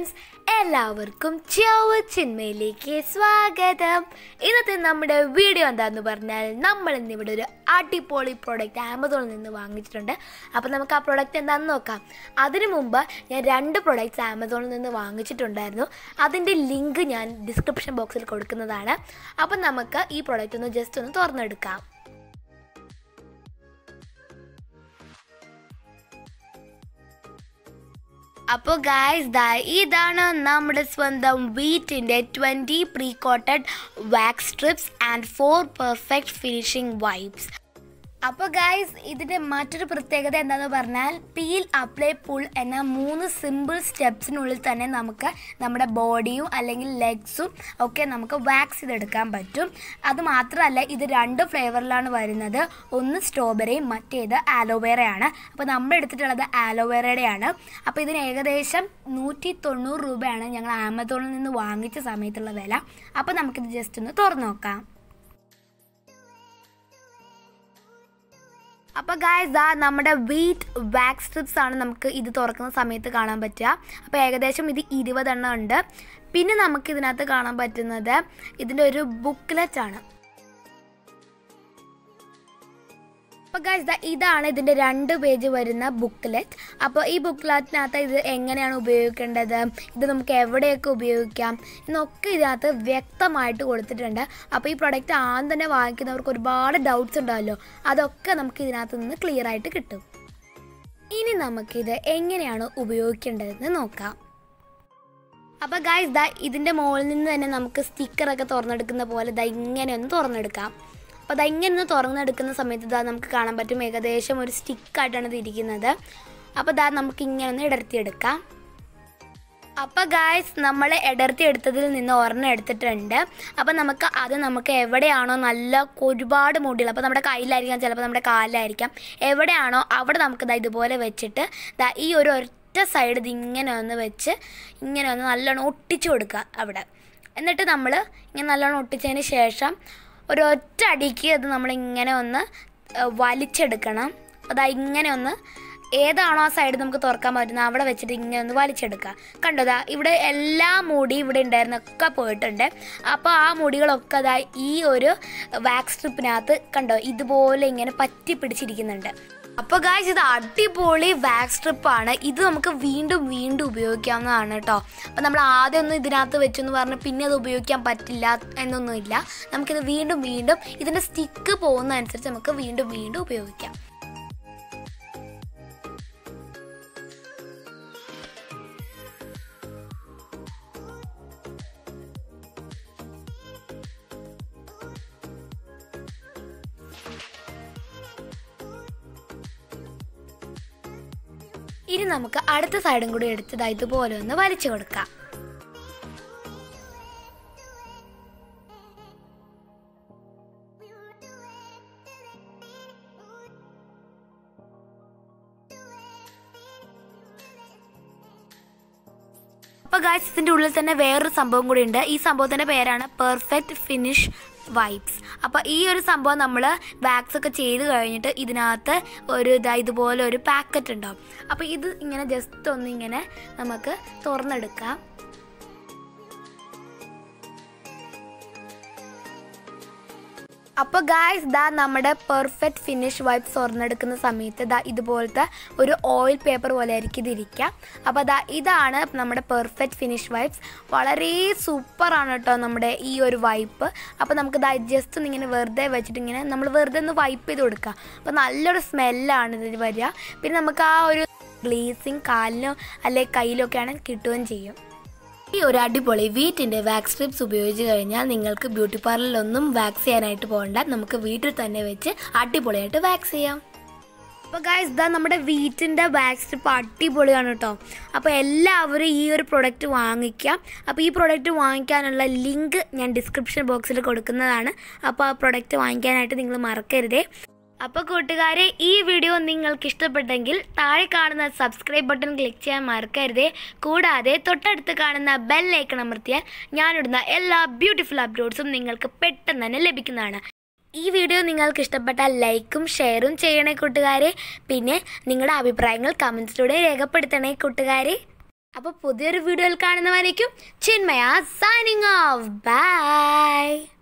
friends എല്ലാവർക്കും ചാവ ചിന്മയിലേക്ക് സ്വാഗതം ഇന്നത്തെ നമ്മുടെ വീഡിയോ എന്താന്ന് പറഞ്ഞാൽ നമ്മൾ ഇന്നിവിടെ ഒരു അടിപൊളി പ്രോഡക്റ്റ് ആമസോണിൽ നിന്ന് വാങ്ങിച്ചിട്ടുണ്ട് അപ്പോൾ നമുക്ക് ആ പ്രോഡക്റ്റ് എന്താണെന്ന് നോക്കാം അതിനു മുമ്പ് ഞാൻ രണ്ട് പ്രോഡക്റ്റ്സ് ആമസോണിൽ നിന്ന് വാങ്ങിച്ചിട്ടുണ്ടായിരുന്നു അതിൻ്റെ ലിങ്ക് ഞാൻ ഡിസ്ക്രിപ്ഷൻ ബോക്സിൽ കൊടുക്കുന്നതാണ് അപ്പം നമുക്ക് ഈ പ്രോഡക്റ്റ് ഒന്ന് ജസ്റ്റ് ഒന്ന് തുറന്നെടുക്കാം അപ്പോൾ ഗായ്സ് ദാ ഇതാണ് നമ്മുടെ സ്വന്തം വീറ്റിൻ്റെ twenty pre coated wax strips and for perfect finishing vibes അപ്പോൾ ഗായ്സ് ഇതിൻ്റെ മറ്റൊരു പ്രത്യേകത എന്താണെന്ന് പറഞ്ഞാൽ പീൽ അപ്ലൈ പുൾ എന്ന മൂന്ന് സിമ്പിൾ സ്റ്റെപ്സിനുള്ളിൽ തന്നെ നമുക്ക് നമ്മുടെ ബോഡിയും അല്ലെങ്കിൽ ലെഗ്സും ഒക്കെ നമുക്ക് വാക്സ് ചെയ്തെടുക്കാൻ പറ്റും അത് മാത്രമല്ല ഇത് രണ്ട് ഫ്ലേവറിലാണ് വരുന്നത് ഒന്ന് സ്ട്രോബെറിയും മറ്റേത് ആലോവേറയാണ് അപ്പോൾ നമ്മൾ എടുത്തിട്ടുള്ളത് ആലോവേറയുടെയാണ് അപ്പോൾ ഇതിന് ഏകദേശം നൂറ്റി തൊണ്ണൂറ് രൂപയാണ് ഞങ്ങൾ ആമസോണിൽ നിന്ന് വാങ്ങിച്ച സമയത്തുള്ള വില അപ്പോൾ നമുക്കിത് ജസ്റ്റ് ഒന്ന് തുറന്നു നോക്കാം അപ്പോൾ ഗായ്സ് ദാ നമ്മുടെ വീറ്റ് വാക്സ് സ്ട്രിപ്സ് ആണ് നമുക്ക് ഇത് തുറക്കുന്ന സമയത്ത് കാണാൻ പറ്റുക അപ്പോൾ ഏകദേശം ഇത് ഇരുപതെണ്ണം ഉണ്ട് പിന്നെ നമുക്ക് ഇതിനകത്ത് കാണാൻ പറ്റുന്നത് ഇതിൻ്റെ ഒരു ബുക്ക്ലെറ്റ് ആണ് അപ്പോൾ ഗായ്സ് ദാ ഇതാണ് ഇതിൻ്റെ രണ്ട് പേജ് വരുന്ന ബുക്ക്ലെറ്റ് അപ്പോൾ ഈ ബുക്ക്ലെറ്റിനകത്ത് ഇത് എങ്ങനെയാണ് ഉപയോഗിക്കേണ്ടത് ഇത് നമുക്ക് എവിടെയൊക്കെ ഉപയോഗിക്കാം എന്നൊക്കെ ഇതിനകത്ത് വ്യക്തമായിട്ട് കൊടുത്തിട്ടുണ്ട് അപ്പോൾ ഈ പ്രൊഡക്റ്റ് ആദ്യം തന്നെ വാങ്ങിക്കുന്നവർക്ക് ഒരുപാട് ഡൗട്ട്സ് ഉണ്ടാവല്ലോ അതൊക്കെ നമുക്ക് ഇതിനകത്ത് നിന്ന് ക്ലിയർ ആയിട്ട് കിട്ടും ഇനി നമുക്കിത് എങ്ങനെയാണ് ഉപയോഗിക്കേണ്ടതെന്ന് നോക്കാം അപ്പോൾ ഗായ്സ് ദാ ഇതിൻ്റെ മുകളിൽ നിന്ന് തന്നെ നമുക്ക് സ്റ്റിക്കറൊക്കെ തുറന്നെടുക്കുന്ന പോലെ ദാ ഇങ്ങനെ ഒന്ന് തുറന്നെടുക്കാം അപ്പോൾ അത് ഇങ്ങനെ ഒന്ന് തുറന്നെടുക്കുന്ന സമയത്ത് ഇതാ നമുക്ക് കാണാൻ പറ്റും ഏകദേശം ഒരു സ്റ്റിക്കായിട്ടാണ് ഇത് ഇരിക്കുന്നത് അപ്പോൾ ഇതാ നമുക്ക് ഇങ്ങനെ ഒന്ന് ഇടർത്തിയെടുക്കാം അപ്പോൾ ഗായ്സ് നമ്മൾ ഇടർത്തി എടുത്തതിൽ നിന്ന് ഒരെണ്ണം എടുത്തിട്ടുണ്ട് അപ്പോൾ നമുക്ക് അത് നമുക്ക് എവിടെയാണോ നല്ല ഒരുപാട് മുടികൾ അപ്പോൾ നമ്മുടെ കയ്യിലായിരിക്കാം ചിലപ്പോൾ നമ്മുടെ കാലിലായിരിക്കാം എവിടെയാണോ അവിടെ നമുക്ക് ദാ ഇതുപോലെ വെച്ചിട്ട് ദാ ഈ ഒരു ഒറ്റ സൈഡ് ഇത് ഇങ്ങനെ ഒന്ന് വെച്ച് ഇങ്ങനെ ഒന്ന് നല്ലോണം ഒട്ടിച്ചു കൊടുക്കുക അവിടെ എന്നിട്ട് നമ്മൾ ഇങ്ങനെ നല്ലോണം ഒട്ടിച്ചതിന് ശേഷം ഒരൊറ്റ അടിക്ക് അത് നമ്മളിങ്ങനെ ഒന്ന് വലിച്ചെടുക്കണം അതാ ഇങ്ങനെ ഒന്ന് ഏതാണോ ആ സൈഡ് നമുക്ക് തുറക്കാൻ പറ്റുന്നത് അവിടെ വെച്ചിട്ട് ഇങ്ങനെ ഒന്ന് വലിച്ചെടുക്കുക കണ്ടോതാ ഇവിടെ എല്ലാ മുടി ഇവിടെ ഉണ്ടായിരുന്നൊക്കെ പോയിട്ടുണ്ട് അപ്പോൾ ആ മുടികളൊക്കെ അതാ ഈ ഒരു വാക്സ് സ്ട്രിപ്പിനകത്ത് കണ്ടോ ഇതുപോലെ ഇങ്ങനെ പറ്റി പിടിച്ചിരിക്കുന്നുണ്ട് അപ്പോൾ ഗായ്സ് ഇത് അടിപൊളി വാക്സ് സ്ട്രിപ്പാണ് ഇത് നമുക്ക് വീണ്ടും വീണ്ടും ഉപയോഗിക്കാവുന്നതാണ് കേട്ടോ അപ്പോൾ നമ്മൾ ആദ്യം ഒന്നും ഇതിനകത്ത് വെച്ചെന്ന് പറഞ്ഞ് പിന്നെ അത് ഉപയോഗിക്കാൻ പറ്റില്ല എന്നൊന്നുമില്ല നമുക്കിത് വീണ്ടും വീണ്ടും ഇതിൻ്റെ സ്റ്റിക്ക് പോകുന്നതനുസരിച്ച് നമുക്ക് വീണ്ടും വീണ്ടും ഉപയോഗിക്കാം ഇനി നമുക്ക് അടുത്ത സൈഡും കൂടി എടുത്തത് ഇതുപോലെ ഒന്ന് വലിച്ചു കൊടുക്കാം അപ്പോൾ ഗായ്സ് ഇതിൻ്റെ ഉള്ളിൽ തന്നെ വേറൊരു സംഭവം കൂടി ഉണ്ട് ഈ സംഭവത്തിൻ്റെ പേരാണ് പെർഫെക്റ്റ് ഫിനിഷ് വൈബ്സ് അപ്പോൾ ഈ ഒരു സംഭവം നമ്മൾ വാക്സ് ഒക്കെ ചെയ്ത് കഴിഞ്ഞിട്ട് ഇതിനകത്ത് ഒരു ഇതാ ഇതുപോലെ ഒരു പാക്കറ്റ് ഉണ്ടാവും അപ്പോൾ ഇത് ഇങ്ങനെ ജസ്റ്റ് ഒന്ന് ഇങ്ങനെ നമുക്ക് തുറന്നെടുക്കാം അപ്പോൾ ഗായ്സ് ദാ നമ്മുടെ പെർഫെക്റ്റ് ഫിനിഷ് വൈബ്സ് തുറന്നെടുക്കുന്ന സമയത്ത് ദാ ഇതുപോലത്തെ ഒരു ഓയിൽ പേപ്പർ പോലെ ആയിരിക്കും ഇതിരിക്കുക അപ്പോൾ ദാ ഇതാണ് നമ്മുടെ പെർഫെക്റ്റ് ഫിനിഷ് വൈബ്സ് വളരെ സൂപ്പറാണ് കേട്ടോ നമ്മുടെ ഈ ഒരു വൈപ്പ് അപ്പോൾ നമുക്ക് ദാ ജസ്റ്റ് ഒന്ന് ഇങ്ങനെ വെറുതെ വെച്ചിട്ട് ഇങ്ങനെ നമ്മൾ വെറുതെ ഒന്ന് വൈപ്പ് ചെയ്ത് കൊടുക്കുക അപ്പോൾ നല്ലൊരു സ്മെല്ലാണ് ഇതിന് വരിക പിന്നെ നമുക്ക് ആ ഒരു ഗ്ലീസിങ് കാലിനോ അല്ലെങ്കിൽ കയ്യിലൊക്കെയാണ് കിട്ടുകയും ചെയ്യും ഈ ഒരു അടിപൊളി വീട്ടിൻ്റെ വാക്സ് സ്ട്രിപ്സ് ഉപയോഗിച്ച് കഴിഞ്ഞാൽ നിങ്ങൾക്ക് ബ്യൂട്ടി പാർലറിലൊന്നും വാക്സ് ചെയ്യാനായിട്ട് പോകണ്ട നമുക്ക് വീട്ടിൽ തന്നെ വെച്ച് അടിപൊളിയായിട്ട് വാക്സ് ചെയ്യാം അപ്പോൾ ഗായ്സ് ഇതാ നമ്മുടെ വീട്ടിൻ്റെ വാക്സ് സ്ട്രിപ്പ് അടിപൊളിയാണ് കേട്ടോ അപ്പോൾ എല്ലാവരും ഈ ഒരു പ്രൊഡക്റ്റ് വാങ്ങിക്കാം അപ്പോൾ ഈ പ്രൊഡക്റ്റ് വാങ്ങിക്കാനുള്ള ലിങ്ക് ഞാൻ ഡിസ്ക്രിപ്ഷൻ ബോക്സിൽ കൊടുക്കുന്നതാണ് അപ്പോൾ ആ പ്രൊഡക്റ്റ് വാങ്ങിക്കാനായിട്ട് നിങ്ങൾ മറക്കരുതേ അപ്പോൾ കൂട്ടുകാരെ ഈ വീഡിയോ നിങ്ങൾക്ക് ഇഷ്ടപ്പെട്ടെങ്കിൽ താഴെ കാണുന്ന സബ്സ്ക്രൈബ് ബട്ടൺ ക്ലിക്ക് ചെയ്യാൻ മറക്കരുതേ കൂടാതെ തൊട്ടടുത്ത് കാണുന്ന ബെൽ ഐക്കൺ അമർത്തിയാൽ ഞാനിടുന്ന എല്ലാ ബ്യൂട്ടിഫുൾ അപ്ലോഡ്സും നിങ്ങൾക്ക് പെട്ടെന്ന് തന്നെ ലഭിക്കുന്നതാണ് ഈ വീഡിയോ നിങ്ങൾക്ക് ഇഷ്ടപ്പെട്ടാൽ ലൈക്കും ഷെയറും ചെയ്യണേ കൂട്ടുകാരെ പിന്നെ നിങ്ങളുടെ അഭിപ്രായങ്ങൾ കമൻസിലൂടെ രേഖപ്പെടുത്തണേ കൂട്ടുകാരെ അപ്പോൾ പുതിയൊരു വീഡിയോയിൽ കാണുന്നവരേക്കും ചിന്മയ സൈനിങ് ഓഫ് ബൈ